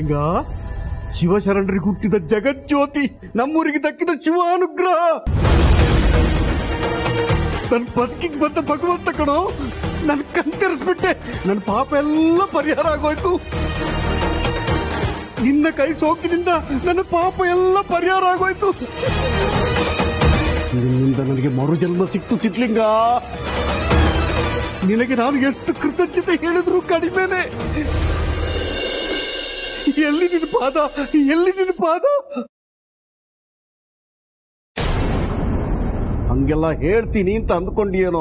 ಸಿದ್ಲಿಂಗ ಶಿವಶರಣರಿಗೆ ಹುಟ್ಟಿದ ಜಗಜ್ಯೋತಿ ನಮ್ಮೂರಿಗೆ ದಕ್ಕಿದ ಶಿವಾನುಗ್ರಹ ನನ್ನ ಬದುಕಿಗೆ ಬಂದ ಭಗವಂತ ಕಣೋ ನನ್ ಕಣ್ತೆರೆಸ್ಬಿಟ್ಟೆ ನನ್ನ ಪಾಪ ಎಲ್ಲ ಪರಿಹಾರ ಆಗೋಯ್ತು ನಿನ್ನ ಕೈ ಸೋಕಿನಿಂದ ನನ್ನ ಪಾಪ ಎಲ್ಲ ಪರಿಹಾರ ಆಗೋಯ್ತು ನಿನ್ನಿಂದ ನನಗೆ ಮರುಜನ್ಮ ಸಿಕ್ತು ಸಿದ್ಲಿಂಗ ನಿನಗೆ ನಾನು ಎಷ್ಟು ಕೃತಜ್ಞತೆ ಹೇಳಿದ್ರು ಕಡಿಮೆನೆ ಎಲ್ಲಿ ನಿನ್ನ ಪಾದ ಎಲ್ಲಿ ನಿನ್ನ ಪಾದ ಹಂಗೆಲ್ಲ ಹೇಳ್ತೀನಿ ಅಂತ ಅಂದ್ಕೊಂಡಿಯೇನೋ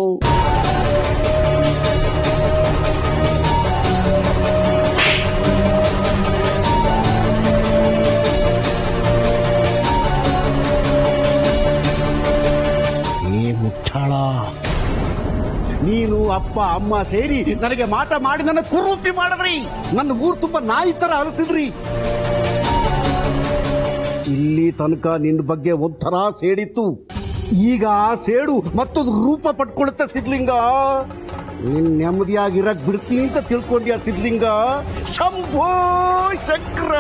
ಏ ಮುಟ್ಟಾಳ ನೀನು ಅಪ್ಪ ಅಮ್ಮ ಸೇರಿ ನನಗೆ ಮಾಟ ಮಾಡಿ ನನ್ನ ಕುರೂಪಿ ಮಾಡಿದ್ರಿ ನನ್ನ ಊರ್ ತುಂಬಾ ನಾಯಿ ತರ ಅಲಸಿದ್ರಿ ಇಲ್ಲಿ ತನಕ ನಿನ್ನ ಬಗ್ಗೆ ಒಂಥರ ಸೇಡಿತ್ತು ಈಗ ಆ ಸೇಡು ಮತ್ತೊಂದು ರೂಪ ಪಟ್ಕೊಳ್ಳುತ್ತೆ ಸಿದ್ಲಿಂಗ ನೀನ್ ನೆಮ್ಮದಿಯಾಗಿರಕ್ ಬಿಡ್ತೀನಿ ಅಂತ ತಿಳ್ಕೊಂಡ್ಯಾ ಸಿದ್ಲಿಂಗ ಶಂಭೋ ಚಕ್ರ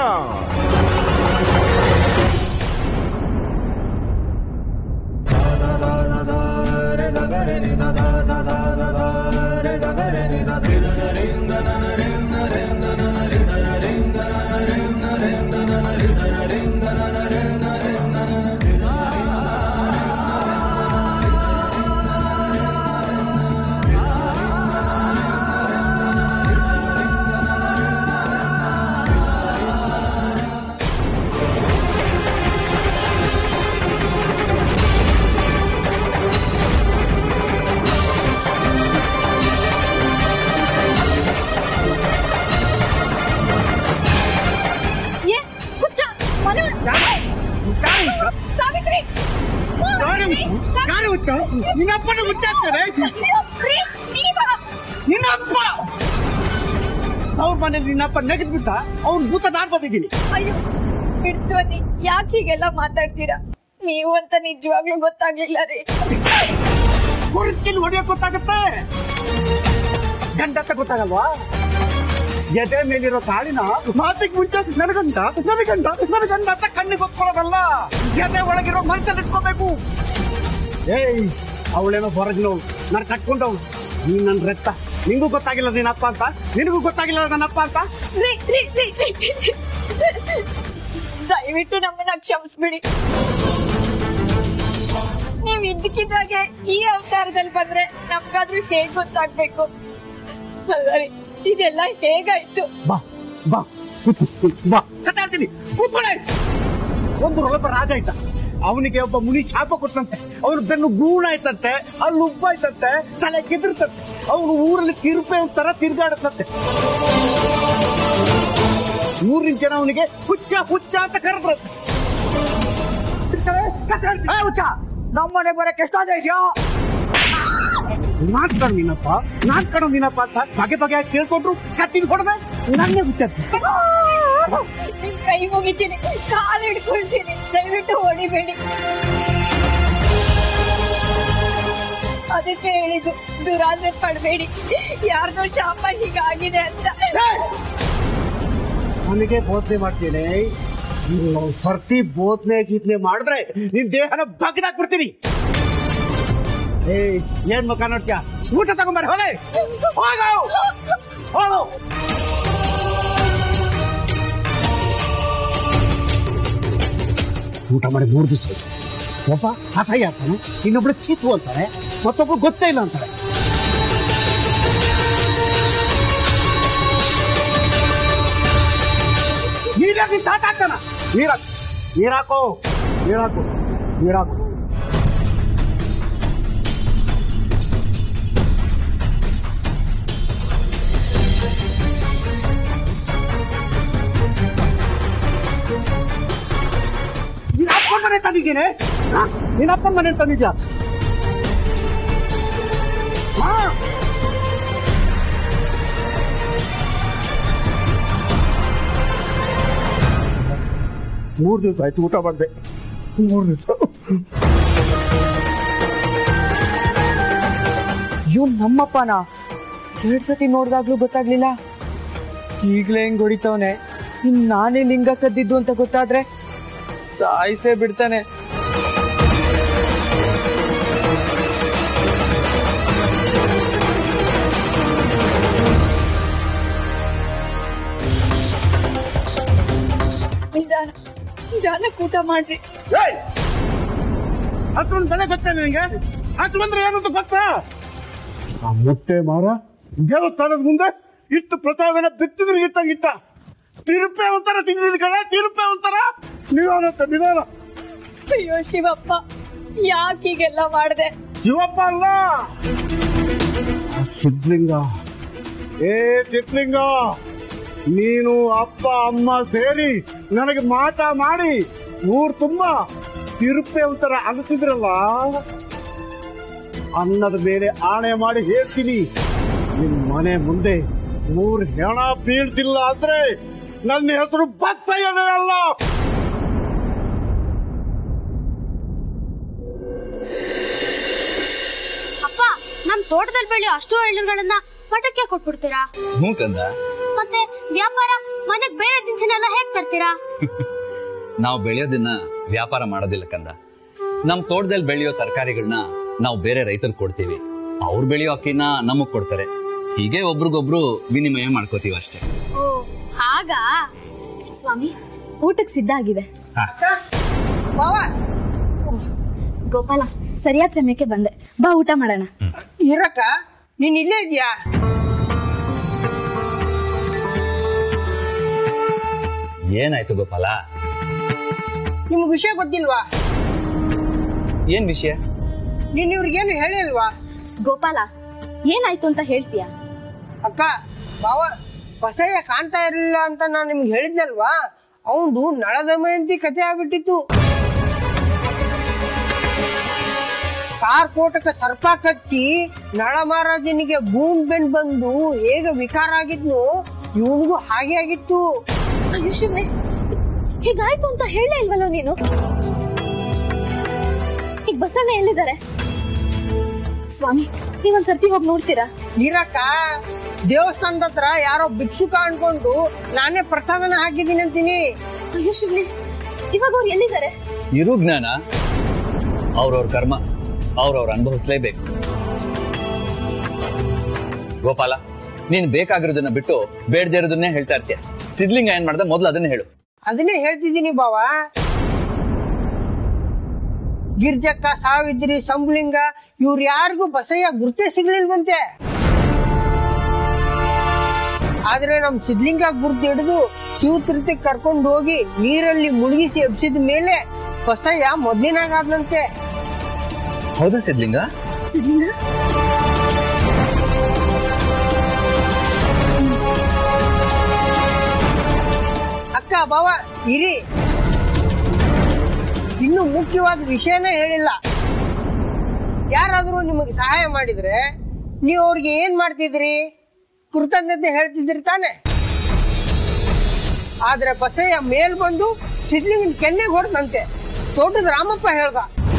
ಏ ಹುಚ್ಚ ಮನೆ ಸಾವಿತ್ರಿ ನಿನ್ನಪ್ಪನ ಹುಟ್ಟಾಗ್ತದೆ ನೀವಾ ನಿನ್ನಪ್ಪ ಅವ್ರ ಮನೇಲಿ ನಿನ್ನಪ್ಪ ನೆಗೆದ್ ಬಿದ್ದ ಅವ್ನ್ ಭೂತ ನಾನ್ ಬಂದಿದ್ದೀನಿ ಅಯ್ಯೋ ಬಿಡ್ತು ಅನ್ನಿ ಯಾಕೆ ಹೀಗೆಲ್ಲ ಮಾತಾಡ್ತೀರಾ ನೀವು ಅಂತ ನಿಜವಾಗ್ಲೂ ಗೊತ್ತಾಗ್ಲಿಲ್ಲ ರೀ ಹುಡುಕಿಲ್ ಹೊಡೆಯಕ್ ಗೊತ್ತಾಗತ್ತೆ ಗಂಡ ಅಂತ ಗೊತ್ತಾಗಲ್ವಾ ಎದೆ ಮೇಲಿರೋ ತಾಳಿನ ಮಾತಿಗೆ ಮುಂಚೆ ನನಗಂಡ ನನಗಂಡ ನನಗಂಡ ಅಂತ ಕಣ್ಣಿಗೆ ಗೊತ್ಕೊಳ್ಳೋದಲ್ಲ ಎದೆ ಒಳಗಿರೋ ಮನಸ್ಸಲ್ಲಿ ಇಟ್ಕೋಬೇಕು ಏಯ್ ಅವಳೇನೋ ಹೊರಗಿನವಳು ನಾನು ಕಟ್ಕೊಂಡವಳು ನೀನ್ ನನ್ ರಕ್ತ ನಿಂಗೂ ಗೊತ್ತಾಗಿಲ್ಲ ನೀನಪ್ಪ ಅಂತ ನಿನಗೂ ಗೊತ್ತಾಗಿಲ್ಲ ನನ್ನಪ್ಪ ಅಂತ ರೀ, ರೀ, ರೀ, ರೀ. ದಯವಿಟ್ಟು ನಮ್ಮನ್ನ ಕ್ಷಮಿಸ್ಬಿಡಿ ನೀವ್ ಇದ್ದಕ್ಕಿದ್ದಾಗೆ ಈ ಅವತಾರದಲ್ಲಿ ಬಂದ್ರೆ ನಮ್ಗಾದ್ರೂ ಹೇಗ್ ಗೊತ್ತಾಗ್ಬೇಕು ಅಲ್ಲ ರೀ ಇದೆಲ್ಲ ಹೇಗಾಯ್ತು ಬಾ ಬಾ ಕೂತು, ಕೂತು, ಬಾ ಕತಾಡ್ತೀನಿ ಕೂತ್ಕೊಳ್ಳೆ ಒಂದು ಒಬ್ಬ ರಾಜ ಆಯ್ತ ಅವನಿಗೆ ಒಬ್ಬ ಮುನಿ ಶಾಪ ಕೊಟ್ಟಂತೆ ಅವನ ಬೆನ್ನು ಗೂಣ ಆಯ್ತಂತೆ ಅಲ್ಲಿ ಉಬ್ಬ ಆಯ್ತಂತೆ ತಲೆ ಕೆದರ್ತಂತೆ ಅವನು ಊರಲ್ಲಿ ತಿರುಪೆ ಒಂಥರ ತಿರ್ಗಾಡತ್ತಂತೆ ಊರಿನ ಜನ ಅವನಿಗೆ ಹುಚ್ಚ ಹುಚ್ಚ ಅಂತ ಕರೆದ್ರಂತೆ ಹುಚ್ಚ ನಮ್ಮನೆ ಬರಕ್ಕೆ ಎಷ್ಟಾದ ಇದೆಯಾ ನಾಟ್ಕಣ ನೀನಪ್ಪ ನಾಟ್ಕಣ ನೀನಪ್ಪ ಅಂತ ಬಗೆ ಬಗೆ ಕೇಳ್ಕೊಂಡ್ರು ಕತ್ತಿನ ಹೊಡೆದೆ ನನ್ನೇ ಹುಚ್ಚತ್ತೆ ನಿಮ್ ಕೈ ಮುಗಿತೀನಿ ಕಾಲು ಹಿಡ್ಕೊಳ್ತೀನಿ ದಯವಿಟ್ಟು ಹೊಡಿಬೇಡಿ ಅದಕ್ಕೆ ಹೇಳಿದ್ದು ದುರಾಸೆ ಪಡ್ಬೇಡಿ ಯಾರ್ದೋ ಶಾಪ ಹೀಗಾಗಿದೆ ಅಂತ ನನಗೆ ಬೋಧನೆ ಮಾಡ್ತೀನಿ ನೀನು ಸರ್ತಿ ಬೋಧನೆ ಗೀತ್ನೆ ಮಾಡಿದ್ರೆ ನಿನ್ ದೇಹನ ಬಗ್ದಾಕ್ಬಿಡ್ತೀನಿ ಏ ಏನ್ ಮುಖ ನೋಡ್ತೀಯ ಊಟ ತಗೊಂಬರ್ರಿ ಹೊಲೆ ಹೋಗು ಹೋಗು ಊಟ ಮಾಡಿ ಮೂರು ದಿವಸ ಆಯ್ತು ಒಬ್ಬ ಅಸಹ್ಯ ಅಂತಾನೆ ಇನ್ನೊಬ್ಳು ಚೀತು ಅಂತಾರೆ ಮತ್ತೊಬ್ಳು ಗೊತ್ತೇ ಇಲ್ಲ ಅಂತಾರೆ ನೀರಾಕಿ ಸಾಕಾಗ್ತಾನ ನೀರಾಕ್ ನೀರಾಕು ನೀರಾಕು ನೀರಾಕು ನೀನ್ ಅಪ್ಪನ ಮನೆ ತಂದಿದ್ದೀನಿ ನೀನ್ ಅಪ್ಪನ ಮನೆ ತಂದಿದ್ಯಾ ಹಾ ಮೂರ್ ದಿವಸ ಆಯ್ತು ಊಟ ಮಾಡ್ದೆ ಮೂರ್ ದಿವಸ ಇವ್ನ್ ನಮ್ಮಪ್ಪನ ಎರಡ್ ಸತಿ ನೋಡ್ದಾಗ್ಲೂ ಗೊತ್ತಾಗ್ಲಿಲ್ಲ ಈಗ್ಲೇ ಹೆಂಗ್ ಹೊಡಿತವನೆ ಇನ್ ನಾನೇ ಲಿಂಗ ಕದ್ದಿದ್ದು ಅಂತ ಗೊತ್ತಾದ್ರೆ ಸಾಯಿಸೇ ಬಿಡ್ತಾನೆ ನಿಧಾನ ನಿಧಾನಕ್ಕೆ ಊಟ ಮಾಡ್ರಿ ಏಯ್ ಅಷ್ಟೊಂದು ತಲೆ ಗೊತ್ತೇ ನಿನಗೆ ಅಷ್ಟು ಬಂದ್ರೆ ಏನಂತ ಗೊತ್ತಾ ಆ ಮುಟ್ಟೆ ಮಾರ ದೇವಸ್ಥಾನದ ಮುಂದೆ ಇಷ್ಟು ಪ್ರಸಾದನ ಬಿತ್ತಿದ್ರು ಇಟ್ಟಂಗಿಟ್ಟ ತಿರುಪೆ ಒಂಥರ ತಿಂದಿದ್ ಕಡೆ ತಿರುಪೆ ಒಂಥರ ನಿಧಾನ ನಿಧಾನ ಅಯ್ಯೋ ಶಿವಪ್ಪ ಯಾಕೆ ಹೀಗೆಲ್ಲ ಮಾಡ್ದೆ ಶಿವಪ್ಪ ಅಲ್ಲ ಸಿದ್ಲಿಂಗ ಏ ಸಿದ್ಲಿಂಗ ನೀನು ಅಪ್ಪ ಅಮ್ಮ ಸೇರಿ ನನಗೆ ಮಾಟ ಮಾಡಿ ಊರ್ ತುಂಬಾ ತಿರುಪೆ ಒಂಥರ ಅನಿಸಿದ್ರಲ್ಲ ಅನ್ನದ ಮೇಲೆ ಆಣೆ ಮಾಡಿ ಹೇಳ್ತೀನಿ ನಿಮ್ ಮನೆ ಮುಂದೆ ಮೂರ್ ಹೆಣ ಬೀಳ್ತಿಲ್ಲ ಅಂದ್ರೆ ನನ್ನ ಹೆಸರು ಬತ್ತಯ್ಯನೇ ಅಲ್ಲ ಅಪ್ಪ ನಮ್ ತೋಟದಲ್ಲಿ ಬೆಳೆಯೋ ಅಷ್ಟು ಹಣ್ಣುಗಳನ್ನ ಮಠಕ್ಕೆ ಕೊಟ್ಬಿಡ್ತೀರಾ ಹ್ಞೂ ಕಂದ ಮತ್ತೆ ವ್ಯಾಪಾರ ಮನೆಗ್ ಬೇರೆ ದಿನಸಿನೆಲ್ಲ ಹೇಗ್ ತರ್ತೀರಾ ನಾವು ಬೆಳೆಯೋದನ್ನ ವ್ಯಾಪಾರ ಮಾಡೋದಿಲ್ಲ ಕಂದ ನಮ್ ತೋಟದಲ್ಲಿ ಬೆಳೆಯೋ ತರಕಾರಿಗಳನ್ನ ನಾವು ಬೇರೆ ರೈತರಿಗೆ ಕೊಡ್ತೀವಿ ಅವ್ರು ಬೆಳೆಯೋ ಅಕ್ಕಿನ ನಮಗ್ ಕೊಡ್ತಾರೆ ಹೀಗೆ ಒಬ್ರಿಗೊಬ್ರು ವಿನಿಮಯ ಮಾಡ್ಕೋತೀವಿ ಅಷ್ಟೇ ಓ ಹಾಗಾ ಸ್ವಾಮಿ ಊಟಕ್ಕೆ ಸಿದ್ಧ ಆಗಿದೆ ಗೋಪಾಲ ಸರಿಯಾದ ಸಮಯಕ್ಕೆ ಬಂದೆ ಬಾ ಊಟ ಮಾಡೋಣ ಇರಕ್ಕ ನೀನ್ ಇಲ್ಲೇ ಇದೆಯಾ ಏನಾಯ್ತು ಗೋಪಾಲ ನಿಮ್ಗೆ ವಿಷಯ ಗೊತ್ತಿಲ್ವಾ ಏನ್ ವಿಷಯ ನೀನ್ ಇವ್ರಿಗೇನು ಹೇಳಿಲ್ವಾ ಗೋಪಾಲ ಏನಾಯ್ತು ಅಂತ ಹೇಳ್ತೀಯಾ ಅಕ್ಕ ಬಾವ ಬಸಯ್ಯ ಕಾಣ್ತಾ ಇರಲಿಲ್ಲ ಅಂತ ನಾನು ನಿಮ್ಗೆ ಹೇಳಿದ್ನಲ್ವಾ ಅವನು ನಳದಮಯಂತಿ ಕತೆ ಆಗ್ಬಿಟ್ಟಿತ್ತು ಕಾರ್ ಕೋಟಕ ಸರ್ಪ ಕಚ್ಚಿ ನಳ ಮಹಾರಾಜನಿಗೆ ಗೂಂಡ್ ಬೆಂಡ್ ಬಂದು ಹೇಗೆ ವಿಕಾರ ಆಗಿದ್ನು ಇವನಿಗೂ ಹಾಗೆ ಆಗಿತ್ತು ಅಯ್ಯೋ ಶಿವನೇ ಹೀಗಾಯ್ತು ಅಂತ ಹೇಳೇ ಇಲ್ವಲ್ಲೋ ನೀನು ಈಗ ಬಸಣ್ಣ ಎಲ್ಲಿದ್ದಾರೆ ಸ್ವಾಮಿ ನೀವೊಂದ್ ಸರ್ತಿ ಹೋಗಿ ನೋಡ್ತೀರಾ ಇರಕ್ಕ ದೇವಸ್ಥಾನದ ಹತ್ರ ಯಾರೋ ಭಿಕ್ಷುಕ ಅನ್ಕೊಂಡು ನಾನೇ ಪ್ರಸಾದನ ಹಾಕಿದ್ದೀನಿ ಅಂತೀನಿ ಅಯ್ಯೋ ಶಿವನೇ ಇವಾಗ ಅವ್ರು ಎಲ್ಲಿದ್ದಾರೆ ಇರು ಜ್ಞಾನ ಅವ್ರವ್ರ ಕರ್ಮ ಅವ್ರವ್ರ ಅನುಭವಿಸ್ಲೇಬೇಕು ಗೋಪಾಲ ನೀನ್ ಬೇಕಾಗಿರೋದನ್ನ ಬಿಟ್ಟು ಬೇಡದೇ ಇರೋದನ್ನೇ ಹೇಳ್ತಾ ಇರ್ತೀಯ ಸಿದ್ಲಿಂಗ ಏನ್ ಮಾಡ್ದ ಮೊದ್ಲು ಅದನ್ನ ಹೇಳು ಅದನ್ನೇ ಹೇಳ್ತಿದ್ದೀನಿ ಬಾವ ಗಿರ್ಜಕ್ಕ ಸಾವಿತ್ರಿ ಸಂಬಳಿಂಗ ಇವ್ರು ಯಾರಿಗೂ ಬಸಯ್ಯ ಗುರ್ತೇ ಸಿಗ್ಲಿಲ್ವಂತೆ ಆದ್ರೆ ನಮ್ ಸಿದ್ಲಿಂಗ ಗುರ್ತು ಹಿಡಿದು ಶಿವತೀರ್ಥಕ್ಕೆ ಕರ್ಕೊಂಡು ಹೋಗಿ ನೀರಲ್ಲಿ ಮುಳುಗಿಸಿ ಎಬ್ಸಿದ ಮೇಲೆ ಬಸಯ್ಯ ಮೊದ್ಲಿನಾಗಾದ್ನಂತೆ ಹೌದಾ ಸಿದ್ಲಿಂಗ ಸಿದ್ಲಿಂಗ ಅಕ್ಕ ಬಾವ ಇರಿ ಇನ್ನು ಮುಖ್ಯವಾದ ವಿಷಯನೇ ಹೇಳಿಲ್ಲ ಯಾರಾದ್ರೂ ನಿಮಗೆ ಸಹಾಯ ಮಾಡಿದ್ರೆ ನೀವು ಅವ್ರಿಗೆ ಏನ್ ಮಾಡ್ತಿದ್ರಿ ಕೃತಜ್ಞತೆ ಹೇಳ್ತಿದ್ರಿ ತಾನೆ ಆದ್ರೆ ಬಸಯ್ಯ ಮೇಲ್ ಬಂದು ಸಿದ್ಲಿಂಗನ್ ಕೆನ್ನೆಗೆ ಹೊಡೆದಂತೆ ತೋಟದ ರಾಮಪ್ಪ ಹೇಳ್ದ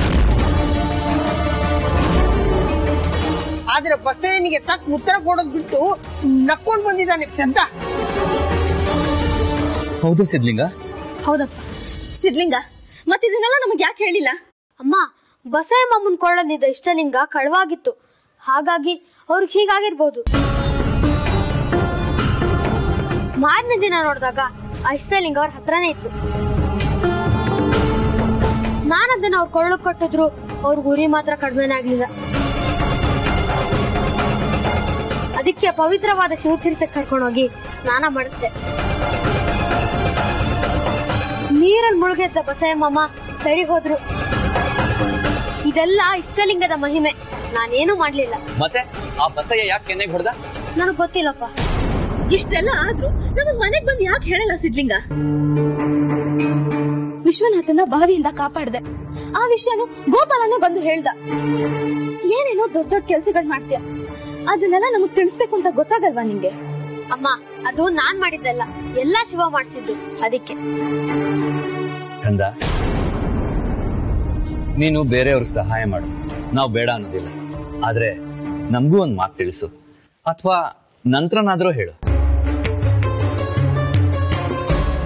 ಆದ್ರೆ ಬಸಯ್ಯನಿಗೆ ತಕ್ಕ ಉತ್ತರ ಕೊಡೋದ್ ಬಿಟ್ಟು ನಕ್ಕೊಂಡ್ ಬಂದಿದ್ದಾನೆ ಅಂತ ಹೌದು ಸಿದ್ಲಿಂಗ ಹೌದಪ್ಪ ಸಿದ್ಲಿಂಗ ಮತ್ತಿದನ್ನೆಲ್ಲ ನಮಗ್ ಯಾಕೆ ಹೇಳಿಲ್ಲ ಅಮ್ಮ ಬಸಯ್ಯ ಮಾಮನ್ ಕೊಳ್ಳಲಿದ್ದ ಇಷ್ಟಲಿಂಗ ಕಳವಾಗಿತ್ತು ಹಾಗಾಗಿ ಅವ್ರಿಗೆ ಹೀಗಾಗಿರ್ಬೋದು ಮಾರನೇ ದಿನ ನೋಡಿದಾಗ ಆ ಇಷ್ಟಲಿಂಗ ಅವ್ರ ಹತ್ರನೇ ಇತ್ತು ನಾನದನ್ನ ಅವ್ರ ಕೊಳ್ಳಕ್ ಕೊಟ್ಟಿದ್ರು ಅವ್ರ ಗುರಿ ಮಾತ್ರ ಕಡಿಮೆನೇ ಆಗ್ಲಿಲ್ಲ ಅದಕ್ಕೆ ಪವಿತ್ರವಾದ ಶಿವತೀರ್ಥಕ್ಕೆ ಕರ್ಕೊಂಡೋಗಿ ಸ್ನಾನ ಮಾಡಿಸ್ದೆ ನೀರಲ್ಲಿ ಮುಳುಗೆದ್ದ ಬಸಯ್ಯ ಮಾಮ ಸರಿ ಹೋದ್ರು ಇದೆಲ್ಲ ಇಷ್ಟಲಿಂಗದ ಮಹಿಮೆ ನಾನೇನು ಮಾಡ್ಲಿಲ್ಲ ಮತ್ತೆ ಆ ಬಸಯ್ಯ ಯಾಕೆ ಕೆನ್ನೆಗೆ ಹೊಡೆದ ನನಗ್ ಗೊತ್ತಿಲ್ಲಪ್ಪ ಇಷ್ಟೆಲ್ಲ ಆದ್ರೂ ನಮಗ್ ಮನೆಗ್ ಬಂದು ಯಾಕೆ ಹೇಳಲ್ಲ ಸಿದ್ಲಿಂಗ ವಿಶ್ವನಾಥನ ಬಾವಿಯಿಂದ ಕಾಪಾಡ್ದೆ ಆ ವಿಷಯನು ಗೋಪಾಲನೇ ಬಂದು ಹೇಳ್ದ ಏನೇನೋ ದೊಡ್ಡ ದೊಡ್ಡ ಕೆಲ್ಸಗಳ್ ಮಾಡ್ತೀಯ ಅದನ್ನೆಲ್ಲ ನಮಗ್ ತಿಳಿಸ್ಬೇಕು ಅಂತ ಗೊತ್ತಾಗಲ್ವಾ ನಿಂಗೆ ಅಮ್ಮ ಅದು ನಾನ್ ಮಾಡಿದ್ದಲ್ಲ ಎಲ್ಲಾ ಶಿವ ಮಾಡಿಸಿದ್ದು ಅದಕ್ಕೆ ಕಂದ ನೀನು ಬೇರೆಯವ್ರಿಗೆ ಸಹಾಯ ಮಾಡು ನಾವು ಬೇಡ ಅನ್ನೋದಿಲ್ಲ ಆದ್ರೆ ನಮಗೂ ಒಂದು ಮಾತು ತಿಳಿಸು ಅಥವಾ ನಂತರನಾದ್ರೂ ಹೇಳು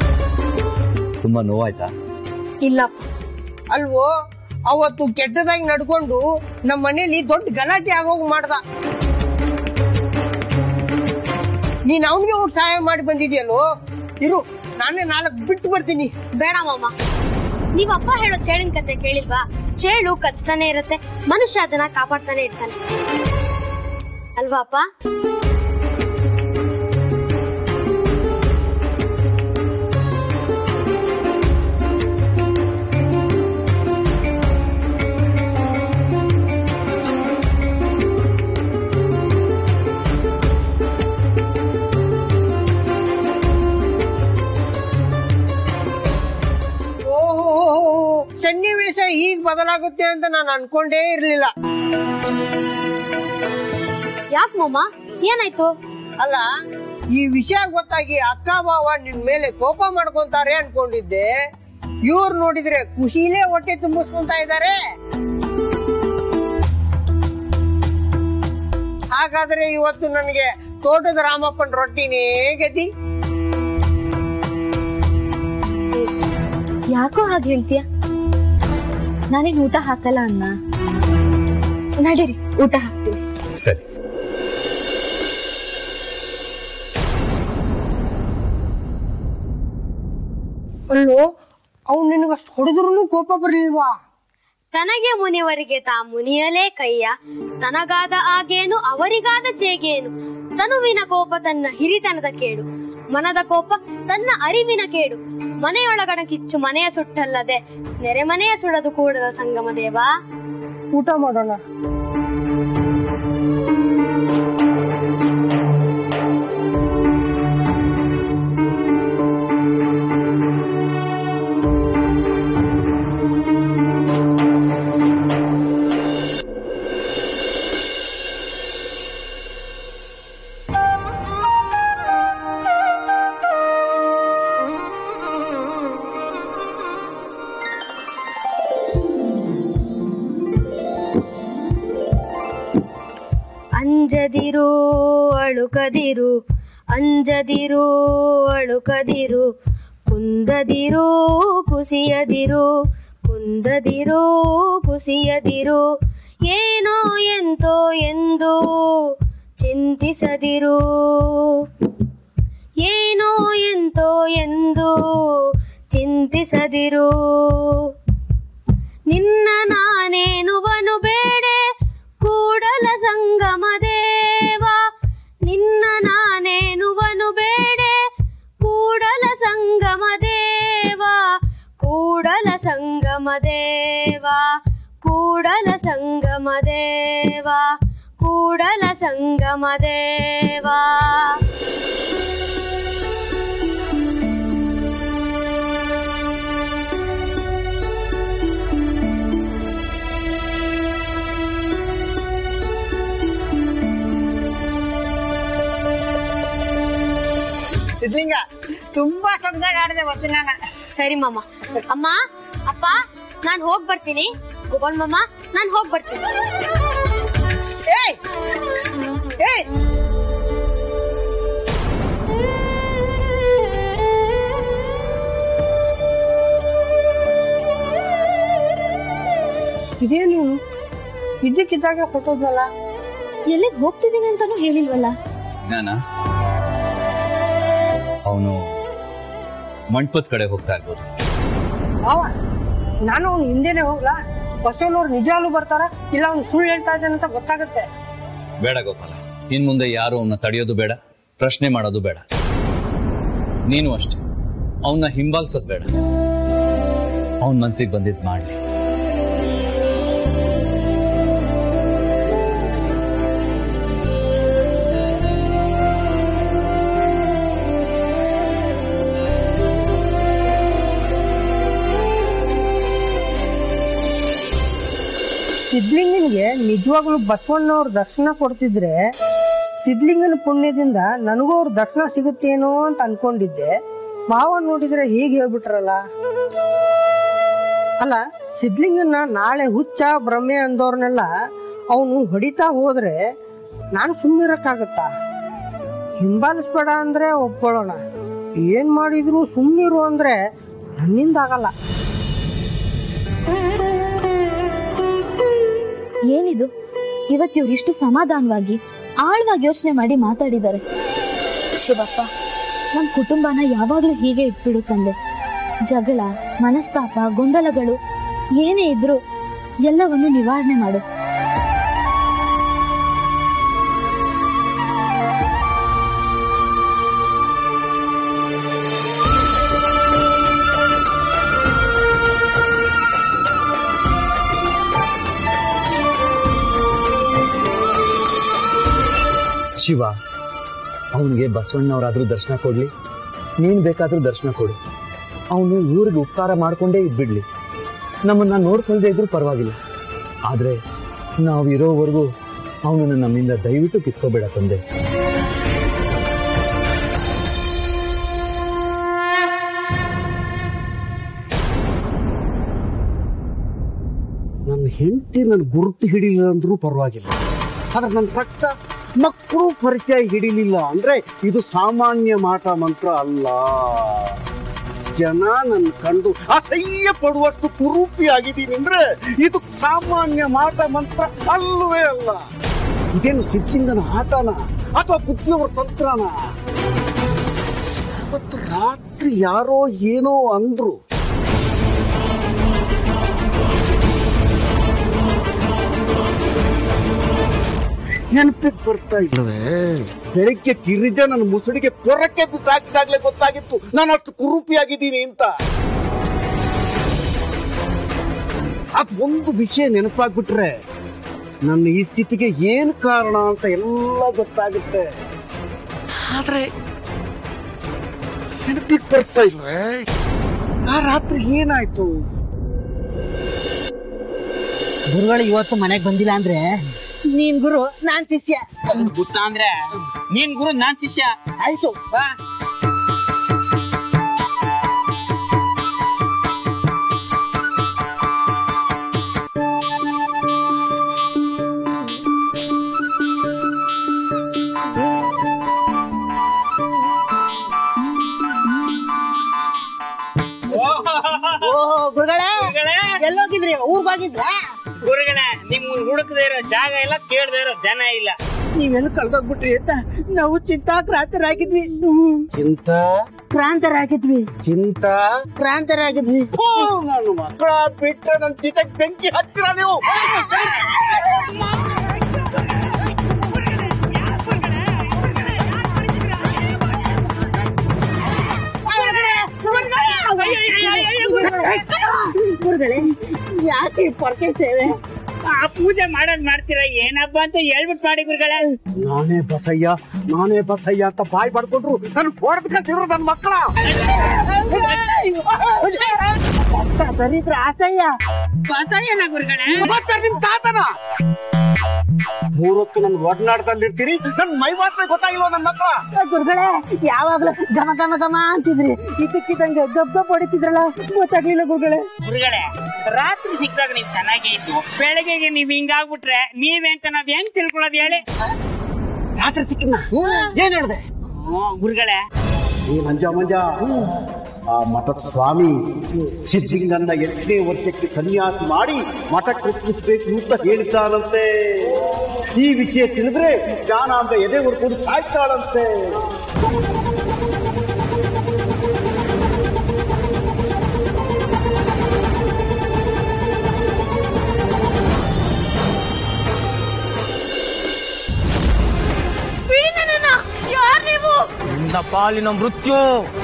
ತುಂಬಾ ನೋವಾಯ್ತಾ ಇಲ್ಲ ಅಲ್ವೋ ಅವತ್ತು ಕೆಟ್ಟದಾಗಿ ನಡ್ಕೊಂಡು ನಮ್ಮ ಮನೇಲಿ ದೊಡ್ಡ ಗಲಾಟೆ ಆಗೋಗ್ ಮಾಡ್ದ ನೀನ್ ಅವನಿಗೆ ಹೋಗಿ ಸಹಾಯ ಮಾಡಿ ಬಂದಿದ್ಯಲ್ಲೋ ಇರು ನಾನೇ ನಾಲ್ಕು ಬಿಟ್ಟು ಬರ್ತೀನಿ ಬೇಡ ಮಾಮ ನೀವ್ ಅಪ್ಪ ಹೇಳೋ ಚೇಳಿನ ಕತೆ ಕೇಳಿಲ್ವಾ ಚೇಳು ಕಚ್ತಾನೆ ಇರುತ್ತೆ ಮನುಷ್ಯ ಅದನ್ನ ಕಾಪಾಡ್ತಾನೆ ಇರ್ತಾನೆ ಅಲ್ವಾ ಅಪ್ಪ ಓಹೋ ಸನ್ನಿವೇಶ ಹೀಗ್ ಬದಲಾಗುತ್ತೆ ಅಂತ ನಾನು ಅನ್ಕೊಂಡೇ ಇರ್ಲಿಲ್ಲ ಯಾಕ್ ಮಾಮ ಏನಾಯ್ತು ಅಲ್ಲ ಈ ವಿಷಯ ಗೊತ್ತಾಗಿ ಅಕ್ಕ ಬಾವ ನಿನ್ ಮೇಲೆ ಕೋಪ ಮಾಡ್ಕೊಂತಾರೆ ಅನ್ಕೊಂಡಿದ್ದೆ ಇವ್ರು ನೋಡಿದ್ರೆ ಖುಷಿಲೇ ಹೊಟ್ಟೆ ತುಂಬಿಸ್ಕೊಂತ ಇದ್ದಾರೆ ಹಾಗಾದ್ರೆ ಇವತ್ತು ನನಗೆ ತೋಟದ ರಾಮಪ್ಪನ ರೊಟ್ಟಿನೇ ಗತಿ ಯಾಕೋ ಹಾಗೆ ಹೇಳ್ತೀಯ ನಾನೇನ್ ಊಟ ಹಾಕಲ್ಲ ಅನ್ನ ನಡೀರಿ ಊಟ ಹಾಕ್ತೀವಿ ಸರಿ ಅಲ್ಲೋ ಅವ್ನು ನಿನಗಷ್ಟು ಹೊಡೆದ್ರು ಕೋಪ ಬರ್ಲಿಲ್ವಾ ತನಗೆ ಮುನಿವರಿಗೆ ತಾ ಮುನಿಯಲೇ ಕೈಯ ತನಗಾದ ಆಗೇನು ಅವರಿಗಾದ ಚೇಗೇನು ತನುವಿನ ಕೋಪ ತನ್ನ ಹಿರಿತನದ ಕೇಡು ಮನದ ಕೋಪ ತನ್ನ ಅರಿವಿನ ಕೇಡು ಮನೆಯೊಳಗಣ ಕಿಚ್ಚು ಮನೆಯ ಸುಟ್ಟಲ್ಲದೆ ನೆರೆ ಮನೆಯ ಸುಡದು ಕೂಡದ ಸಂಗಮ ದೇವ ಊಟ ಮಾಡೋಣ ಅಂಜದಿರು ಅಳುಕದಿರು ಅಂಜದಿರು ಅಳುಕದಿರು ಕುಂದದಿರು ಕುಸಿಯದಿರು ಕುಂದದಿರು ಕುಸಿಯದಿರು ಏನೋ ಎಂತೋ ಎಂದು ಚಿಂತಿಸದಿರು ಏನೋ ಎಂತೋ ಎಂದು ಚಿಂತಿಸದಿರು ನಿನ್ನ ನಾನೇನುವನು ಬೇಡೆ ಕೂಡಲ ಸಂಗಮ ದೇವ ನಿನ್ನ ನಾನೇನುವನು ಬೇಡೆ ಕೂಡಲ ಸಂಗಮ ದೇವ ಕೂಡಲ ಸಂಗಮ ದೇವ ಕೂಡಲ ಸಂಗಮ ದೇವ ಕೂಡಲ ಸಂಗಮ ದೇವ ಸಿದ್ಲಿಂಗ ತುಂಬಾ ಸೊಗಸಾಗಿ ಆಡಿದೆ ವಚನ ಸರಿ ಮಾಮ ಅಮ್ಮ ಅಪ್ಪ ನಾನ್ ಹೋಗ್ ಬರ್ತೀನಿ ಗೋಪಾಲ್ ಮಾಮ ನಾನ್ ಹೋಗ್ ಬರ್ತೀನಿ ಏಯ್ ಏಯ್ ಇದೇನು ಇದ್ದಕ್ಕಿದ್ದಾಗ ಕೊಟ್ಟೋದ್ನಲ್ಲ ಎಲ್ಲಿಗ್ ಹೋಗ್ತಿದ್ದೀನಿ ಅಂತಾನು ಹೇಳಿಲ್ವಲ್ಲ ಜ್ಞಾನ ಅವನು ಮಂಟಪದ ಕಡೆ ಹೋಗ್ತಾ ಇರ್ಬೋದು ಅವ ನಾನು ಅವ್ನು ಹಿಂದೆನೆ ಹೋಗ್ಲಾ ಬಸವನವ್ರು ನಿಜಾಲು ಬರ್ತಾರ ಇಲ್ಲ ಅವ್ನು ಸುಳ್ಳು ಹೇಳ್ತಾ ಇದ್ದಾನೆ ಅಂತ ಗೊತ್ತಾಗುತ್ತೆ ಬೇಡ ಗೋಪಾಲ ಇನ್ ಮುಂದೆ ಯಾರು ಅವನ್ನ ತಡೆಯೋದು ಬೇಡ ಪ್ರಶ್ನೆ ಮಾಡೋದು ಬೇಡ ನೀನು ಅಷ್ಟೇ ಅವನ್ನ ಹಿಂಬಾಲಿಸೋದು ಬೇಡ ಅವನ ಮನ್ಸಿಗೆ ಬಂದಿದ್ ಮಾಡ್ಲಿ ಸಿದ್ಲಿಂಗನ್ಗೆ ನಿಜವಾಗ್ಲೂ ಬಸವಣ್ಣವ್ರ ದರ್ಶನ ಕೊಡ್ತಿದ್ರೆ ಸಿದ್ಲಿಂಗನ ಪುಣ್ಯದಿಂದ ನನಗೂ ಅವ್ರ ದರ್ಶನ ಸಿಗುತ್ತೇನೋ ಅಂತ ಅನ್ಕೊಂಡಿದ್ದೆ ಮಾವ ನೋಡಿದ್ರೆ ಹೀಗೆ ಹೇಳ್ಬಿಟ್ರಲ್ಲ ಅಲ್ಲ ಸಿದ್ಲಿಂಗನ್ನ ನಾಳೆ ಹುಚ್ಚ ಭ್ರಮೆ ಅಂದವ್ರನ್ನೆಲ್ಲ ಅವನು ಹೊಡಿತಾ ಹೋದ್ರೆ ನಾನು ಸುಮ್ಮನಿರಕ್ಕಾಗತ್ತಾ ಹಿಂಬಾಲಿಸ್ಬೇಡ ಅಂದ್ರೆ ಒಪ್ಕೊಳ್ಳೋಣ ಏನ್ ಮಾಡಿದ್ರು ಸುಮ್ಮನಿರು ಅಂದ್ರೆ ನನ್ನಿಂದ ಆಗಲ್ಲ ಏನಿದು ಇವತ್ತು ಇವ್ರಿಷ್ಟು ಸಮಾಧಾನವಾಗಿ ಆಳವಾಗಿ ಯೋಚನೆ ಮಾಡಿ ಮಾತಾಡಿದ್ದಾರೆ ಶಿವಪ್ಪ ನಮ್ ಕುಟುಂಬನ ಯಾವಾಗ್ಲೂ ಹೀಗೆ ಇಟ್ಬಿಡು ತಂದೆ ಜಗಳ ಮನಸ್ತಾಪ ಗೊಂದಲಗಳು ಏನೇ ಇದ್ರು ಎಲ್ಲವನ್ನು ನಿವಾರಣೆ ಮಾಡು ಶಿವ ಅವನಿಗೆ ಬಸವಣ್ಣವರಾದ್ರೂ ದರ್ಶನ ಕೊಡ್ಲಿ ನೀನ್ ಬೇಕಾದ್ರೂ ದರ್ಶನ ಕೊಡು ಅವನು ಊರಿಗೆ ಉಪಕಾರ ಮಾಡ್ಕೊಂಡೇ ಇದ್ಬಿಡ್ಲಿ ನಮ್ಮನ್ನ ನೋಡ್ಕೊಳ್ದೇ ಇದ್ರೂ ಪರವಾಗಿಲ್ಲ ಆದ್ರೆ ನಾವು ಇರೋವರೆಗೂ ಅವನನ್ನ ನಮ್ಮಿಂದ ದಯವಿಟ್ಟು ಕಿತ್ಕೋಬೇಡ ತಂದೆ ನನ್ನ ಹೆಂಡತಿ ನನ್ನ ಗುರುತು ಹಿಡಿಲಿಲ್ಲ ಅಂದ್ರೂ ಪರವಾಗಿಲ್ಲ ಆದ್ರೆ ನನ್ನ ಪಕ್ಕ ಮಕ್ಕಳು ಪರಿಚಯ ಹಿಡಿಲಿಲ್ಲ ಅಂದ್ರೆ ಇದು ಸಾಮಾನ್ಯ ಮಾಟ ಮಂತ್ರ ಅಲ್ಲ ಜನ ನನ್ನ ಕಂಡು ಅಸಹ್ಯ ಪಡುವಷ್ಟು ಕುರೂಪಿ ಆಗಿದ್ದೀನಿ ಅಂದ್ರೆ ಇದು ಸಾಮಾನ್ಯ ಮಾಟ ಮಂತ್ರ ಅಲ್ಲವೇ ಅಲ್ಲ ಇದೇನು ಸಿದ್ಲಿಂಗನ ಆಟನ ಅಥವಾ ಬುದ್ಧಿಯವರ ತಂತ್ರನ ಅವತ್ತು ರಾತ್ರಿ ಯಾರೋ ಏನೋ ಅಂದ್ರು ನೆನಪಿಗೆ ಬರ್ತಾ ಇಲ್ಲವೇ ಬೆಳಿಗ್ಗೆ ಗಿರಿಜ ನನ್ನ ಮುಸುಡಿಗೆ ಕೊರಕ್ಕೆ ಬಿಸಾಕಿದಾಗ್ಲೇ ಗೊತ್ತಾಗಿತ್ತು ನಾನು ಅಷ್ಟು ಕುರೂಪಿಯಾಗಿದ್ದೀನಿ ಅಂತ ಅದ್ ಒಂದು ವಿಷಯ ನೆನಪಾಗ್ಬಿಟ್ರೆ ನನ್ನ ಈ ಸ್ಥಿತಿಗೆ ಏನ್ ಕಾರಣ ಅಂತ ಎಲ್ಲ ಗೊತ್ತಾಗುತ್ತೆ ಆದ್ರೆ ನೆನಪಿಗೆ ಬರ್ತಾ ಇಲ್ವೇ ಆ ರಾತ್ರಿ ಏನಾಯ್ತು ಗುರುಗಳು ಇವತ್ತು ಮನೆಗ್ ಬಂದಿಲ್ಲ ಅಂದ್ರೆ ನೀನ್ ಗುರು ನಾನ್ ಶಿಷ್ಯ ಗುತ್ತ ಅಂದ್ರೆ ನೀನ್ ಗುರು ನಾನ್ ಶಿಷ್ಯ ಆಯ್ತು ಬಾ ಓಹೋ ಗುರುಗಳೇ ಗುರುಗಳೇ ಎಲ್ಲೋಗಿದ್ರಿ ಊರ್ಗ್ ಹೋಗಿದ್ರ ಗುರುಗಳೇ ನಿಮ್ ಹುಡುಕದೇ ಇರೋ ಜಾಗ ಇಲ್ಲ ಕೇಳದೇ ಇರೋ ಜನ ಇಲ್ಲ ನೀವೆಲ್ಲ ಕಳ್ದೋಗ್ಬಿಟ್ರಿ ಅಂತ ನಾವು ಚಿಂತಾ ಕ್ರಾಂತರಾಗಿದ್ವಿ ಹ್ಮ್. ಚಿಂತ ಕ್ರಾಂತರಾಗಿದ್ವಿ ಚಿಂತ ಕ್ರಾಂತರಾಗಿದ್ವಿ ಥೂ, ನನ್ನ ಮಕ್ಕಳ ಬಿಟ್ರೆ ನನ್ನ ಚಿತಕ್ ಬೆಂಕಿ ಹತ್ತಿರ ನೀವು ಗುರುಗಳೇ ಯಾಕೆ ಈ ಪೊರ್ಕೆ ಸೇವೆ ಆ ಪೂಜೆ ಮಾಡೋದ್ ಮಾಡ್ತೀರಾ ಏನಬ್ಬ ಅಂತ ಹೇಳ್ಬಿಟ್ ಮಾಡಿ ಗುರುಗಳೇ ನಾನೇ ಬಸಯ್ಯ ನಾನೇ ಬಸಯ್ಯ ಅಂತ ಬಾಯ್ ಪಡ್ಕೊಂಡ್ರು ನನ್ ಹೊಡೆದ್ಕೊಂಡಿರು ನನ್ನ ಮಕ್ಕಳ ದರಿದ್ರ ಅಸಹ್ಯ ಬಸಯ್ಯನ ಗುರುಗಳೇ ಮತ್ತೆ ನಿಮ್ ತಾತನ ಮೂರೊತ್ತು ನನ್ ಒಡನಾಟದಲ್ಲಿರ್ತೀರಿ ನನ್ ಮೈ ಮಾತ್ರ ಗೊತ್ತಾಗಿಲ್ವ ನನ್ನ ಮಕ್ಕಳ ಗುರುಗಳೇ ಯಾವಾಗ್ಲೂ ಘಮ ಘಮ ಘಮ ಅಂತಿದ್ರಿ ಇದಕ್ಕಿದಂಗೆ ಗಬ್ ಗಬ್ ಹೊಡಿತಿದ್ರಲ್ಲ ಗೊತ್ತಾಗ್ಲಿಲ್ಲ ಗುರುಗಳೇ ಗುರುಗಳೇ ರಾತ್ರಿ ಸಿಕ್ಕಾಗ ನೀವ್ ಚೆನ್ನಾಗೇ ಇದ್ದು ಬೆಳಗ್ಗೆಗೆ ನೀವ್ ಹಿಂಗಾಗ್ಬಿಟ್ರೆ ನೀವೇಂತ ನಾವ್ ಹೆಂಗ್ ತಿಳ್ಕೊಳ್ಳೋದು ಹೇಳಿ ರಾತ್ರಿ ಸಿಕ್ಕಿನ ಏನ್ ಹೇಳ್ದೆ ಹ್ಮ್, ಗುರುಗಳೇ ಈ ಮಂಜ ಮಂಜ ಆ ಮಠದ ಸ್ವಾಮಿ ಸಿದ್ಧಿಂಗನ್ನ ಎಂಟನೇ ವರ್ಷಕ್ಕೆ ಸನ್ಯಾಸ ಮಾಡಿ ಮಠಕ್ಕೆ ಒಪ್ಪಿಸ್ಬೇಕು ಅಂತ ಹೇಳ್ತಾನಂತೆ ಈ ವಿಷಯ ತಿಳಿದ್ರೆ ಜ್ಞಾನ ಅಂತ ಎದೆ ಹೊಡ್ಕೊಂಡು ಸಾಯ್ತಾಳಂತೆ ಬಿಡಿ ನನ್ನನ್ನ ಯಾರ್ ನೀವು ನಿನ್ನ ಪಾಲಿನ ಮೃತ್ಯು